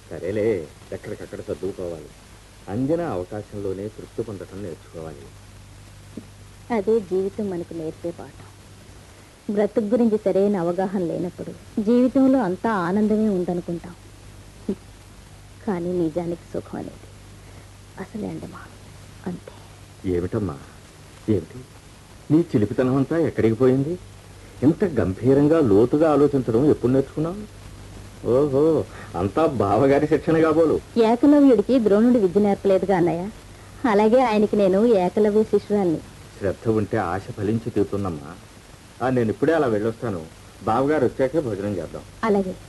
సరేలే ఎక్కడికక్కడ సర్దుకుపోవాలి అందిన అవకాశంలోనే తృప్తి పొందటం నేర్చుకోవాలి అదే జీవితం మనకు నేర్పే పాఠం బ్రతుకు గురించి సరైన అవగాహన లేనప్పుడు జీవితంలో అంతా ఆనందమే ఉందనుకుంటాం కానీ నిజానికి సుఖం అనేది అసలే అండమా అంతే ఏమిటమ్మా ఏమిటి నీ చిలిపితనం అంతా ఎక్కడికి పోయింది ఇంత గంభీరంగా లోతుగా ఆలోచించడం ఎప్పుడు నేర్చుకున్నావు ఓహో అంతా బావగారి శిక్షణ కాబోలు ఏకలవ్యుడికి ద్రోణుడి విద్య నేర్పలేదుగా అన్నయ్య అలాగే ఆయనకి నేను ఏకలవ్య శిష్యురాల్ని శ్రద్ధ ఉంటే ఆశ ఫలించి తీరుతుందమ్మా ఆ, నేను ఇప్పుడే అలా వెళ్ళొస్తాను బావగారు వచ్చాకే భోజనం చేద్దాం అలాగే